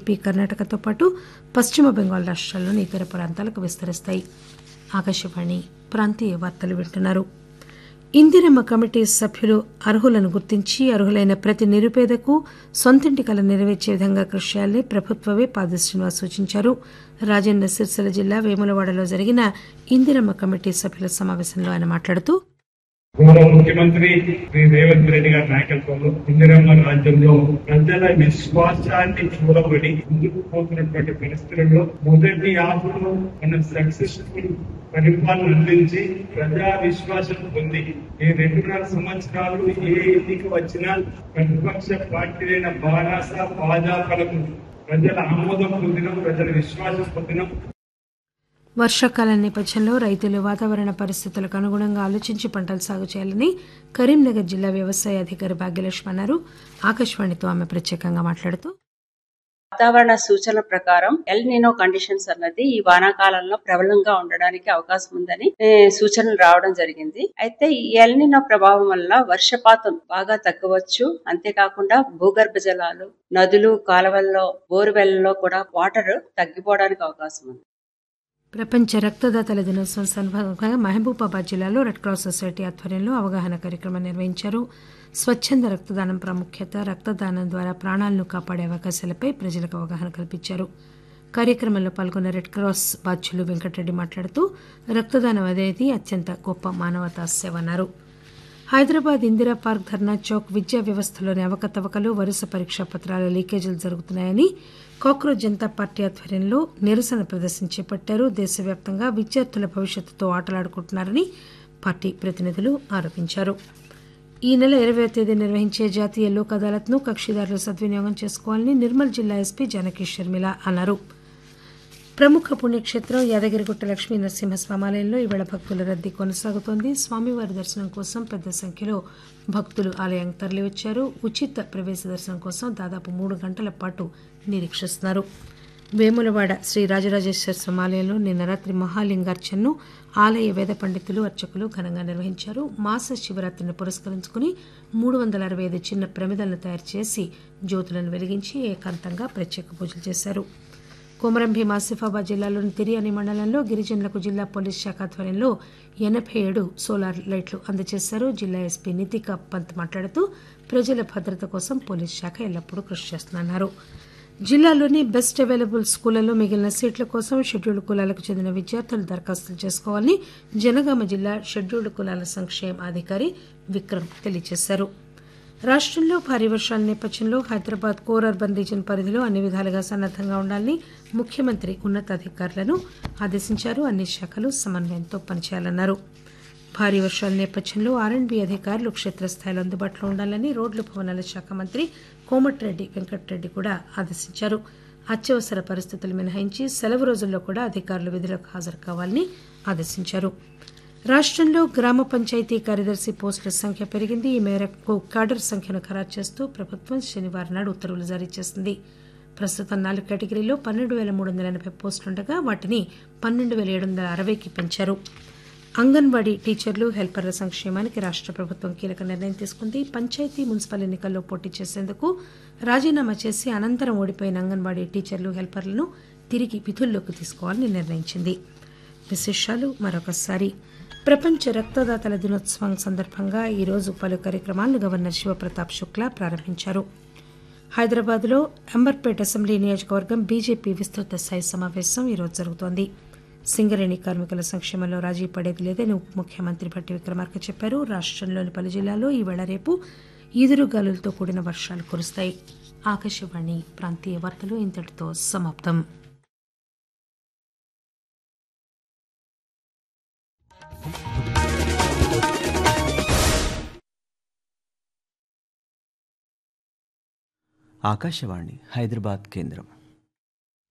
AP కర్ణాటకతో పాటు పశ్చిమ బెంగాల్ రాష్ట్రాల్లోని ఇతర ప్రాంతాలకు విస్తరిస్తాయి ఆకాశవాణి ప్రాంతీయ వార్తలు వింటున్నారు ఇందిరమ్మ కమిటీ సభ్యులు అర్హులను గుర్తించి అర్హులైన ప్రతి నిరుపేదకు సొంతింటి కల నెరవేర్చే విధంగా కృషి చేయాలని ప్రభుత్వమే పాద శ్రీనివాస్ సూచించారు రాజన్న సిరిసిల్ల జిల్లా వేములవాడలో జరిగిన ఇందిరమ్మ కమిటీ సభ్యుల సమావేశంలో ఆయన మాట్లాడుతూ గౌరవ ముఖ్యమంత్రి శ్రీ రేవంత్ రెడ్డి గారి నాయకత్వంలో ఇందిరమ్మ రాజ్యంలో ప్రజల విశ్వాసాన్ని చూడబడి ముందుకు పోతున్నటువంటి పరిస్థితుల్లో మొదటి ఆఫ్లో మనం సక్సెస్ఫుల్ పరిపాలన అందించి ప్రజా విశ్వాసం పొంది ఈ రెండున్నర సంవత్సరాలు ఏ ఎన్నిక వచ్చినా ప్రతిపక్ష పార్టీలైన బారాస భాజపాలకు ప్రజల ఆమోదం పొందిన ప్రజల విశ్వాసం పొందిన వర్షాకాలం నేపథ్యంలో రైతులు వాతావరణ పరిస్థితులకు అనుగుణంగా ఆలోచించి పంటలు సాగు చేయాలని కరీంనగర్ జిల్లా వ్యవసాయ అధికారి భాగ్యలక్ష్మి అన్నారు ఆకాశవాణితో ఆమె ప్రత్యేకంగా మాట్లాడుతూ వాతావరణ సూచనల ప్రకారం ఎల్ నినో కండిషన్స్ అన్నది ఈ వానాకాలంలో ప్రబలంగా ఉండడానికి అవకాశం ఉందని ఏ, సూచనలు రావడం జరిగింది అయితే ఈ ఎల్ నినో ప్రభావం వల్ల వర్షపాతం బాగా తగ్గవచ్చు అంతేకాకుండా భూగర్భ జలాలు నదులు కాలువల్లో బోరువెల్లలో కూడా వాటర్ తగ్గిపోవడానికి అవకాశం ఉంది ప్రపంచ రక్తదాతల దినోత్సవం సందర్భంగా మహబూబాబాద్ జిల్లాలో రెడ్ క్రాస్ సొసైటీ ఆధ్వర్యంలో అవగాహన కార్యక్రమం నిర్వహించారు స్వచ్ఛంద రక్తదానం ప్రాముఖ్యత రక్తదానం ద్వారా ప్రాణాలను కాపాడే అవకాశాలపై ప్రజలకు అవగాహన కల్పించారు కార్యక్రమంలో పాల్గొన్న రెడ్ క్రాస్ బాధ్యులు వెంకటరెడ్డి మాట్లాడుతూ రక్తదానం అనేది అత్యంత గొప్ప మానవతా సేవ అన్నారు హైదరాబాద్ ఇందిరా పార్క్ ధర్నా చౌక్ విద్యా వ్యవస్థలోని అవకతవకలు వరుస పరీక్షా పత్రాల లీకేజీలు జరుగుతున్నాయని కాక్రోచ్ జనతా పార్టీ ఆధ్వర్యంలో నిరసన ప్రదర్శన చేపట్టారు దేశవ్యాప్తంగా విద్యార్థుల భవిష్యత్తుతో ఆటలాడుకుంటున్నారని పార్టీ ప్రతినిధులు ఆరోపించారు ఈ నెల ఇరవై తేదీ నిర్వహించే జాతీయ లోక్ అదాలత్ను కక్షిదారులు సద్వినియోగం చేసుకోవాలని నిర్మల్ జిల్లా ఎస్పీ జానకి షర్మిల అన్నారు ప్రముఖ పుణ్యక్షేత్రం యాదగిరిగుట్ట లక్ష్మీ నరసింహస్వామి ఆలయంలో ఈవేళ భక్తుల రద్దీ కొనసాగుతోంది స్వామివారి దర్శనం కోసం పెద్ద సంఖ్యలో భక్తులు ఆలయానికి తరలివచ్చారు ఉచిత ప్రవేశ దర్శనం కోసం దాదాపు మూడు గంటల పాటు నిరీక్షిస్తున్నారు వేములవాడ శ్రీ రాజరాజేశ్వర స్వామి ఆలయంలో నిన్న రాత్రి మహాలింగార్చనను ఆలయ వేద పండితులు అర్చకులు ఘనంగా నిర్వహించారు మాస శివరాత్రిని పురస్కరించుకుని మూడు వందల అరవై ఐదు చిన్న ప్రమిదలను తయారు చేసి జ్యోతులను వెలిగించి ఏకాంతంగా ప్రత్యేక పూజలు చేశారు కొమరం భీం ఆసిఫాబాద్ జిల్లాలోని తిరియాని మండలంలో గిరిజనులకు జిల్లా పోలీస్ శాఖ ఆధ్వర్యంలో ఎనభై ఏడు సోలార్ లైట్లు అందజేశారు జిల్లా ఎస్పీ నితికా పంత్ మాట్లాడుతూ ప్రజల భద్రత కోసం పోలీస్ శాఖ ఎల్లప్పుడూ కృషి చేస్తుందన్నారు జిల్లాలోని బెస్ట్ అవైలబుల్ స్కూళ్లలో మిగిలిన సీట్ల కోసం షెడ్యూల్డ్ కులాలకు చెందిన విద్యార్థులు దరఖాస్తులు చేసుకోవాలని జనగామ జిల్లా షెడ్యూల్డ్ కులాల సంక్షేమ అధికారి విక్రమ్ తెలియజేశారు రాష్ట్రంలో భారీ వర్షాల నేపథ్యంలో హైదరాబాద్ కోర్ అర్బన్ రీజన్ పరిధిలో అన్ని విధాలుగా సన్నద్దంగా ఉండాలని ముఖ్యమంత్రి ఉన్నతాధికారులను ఆదేశించారు అన్ని శాఖలు సమన్వయంతో పనిచేయాలన్నారు భారీ వర్షాల నేపథ్యంలో ఆర్ఎండ్బీ అధికారులు క్షేత్రస్థాయిలో అందుబాటులో ఉండాలని రోడ్లు భవనాల శాఖ మంత్రి కోమటిరెడ్డి వెంకటరెడ్డి కూడా ఆదేశించారు అత్యవసర పరిస్థితులు మినహాయించి సెలవు రోజుల్లో కూడా అధికారులు విధులకు హాజరు కావాలని ఆదేశించారు రాష్ట్రంలో గ్రామ పంచాయతీ కార్యదర్శి పోస్టుల సంఖ్య పెరిగింది ఈ మేరకు కాడర్ సంఖ్యను ఖరారు చేస్తూ ప్రభుత్వం శనివారం నాడు ఉత్తర్వులు జారీ చేసింది ప్రస్తుతం నాలుగు కేటగిరీలో పన్నెండు వేల మూడు వందల ఎనభై పోస్టులుండగా వాటిని పన్నెండు వేల ఏడు వందల అరవైకి పెంచారు అంగన్వాడీ టీచర్లు హెల్పర్ల సంక్షేమానికి రాష్ట్ర ప్రభుత్వం కీలక నిర్ణయం తీసుకుంది పంచాయతీ మున్సిపల్ ఎన్నికల్లో పోటీ చేసేందుకు రాజీనామా చేసి అనంతరం ఓడిపోయిన అంగన్వాడీ టీచర్లు హెల్పర్లను తిరిగి విధుల్లోకి తీసుకోవాలని నిర్ణయించింది విశేషాలు మరొకసారి ప్రపంచ రక్తదాతల దినోత్సవం సందర్భంగా ఈరోజు పలు కార్యక్రమాలను గవర్నర్ శివప్రతాప్ శుక్లా ప్రారంభించారు హైదరాబాద్లో అంబర్పేట్ అసెంబ్లీ నియోజకవర్గం బీజేపీ విస్తృత స్థాయి సమావేశం ఈరోజు జరుగుతోంది సింగరేణి కార్మికుల సంక్షేమంలో రాజీ పడేది లేదని ఉప ముఖ్యమంత్రి భట్టి విక్రమార్క చెప్పారు రాష్ట్రంలోని పలు జిల్లాల్లో ఈవేళ రేపు ఈదురుగాలులతో కూడిన వర్షాలు కురుస్తాయి ఆకాశవాణి ప్రాంతీయ వార్తలు ఇంతటితో సమాప్తం ఆకాశవాణి హైదరాబాద్ కేంద్రం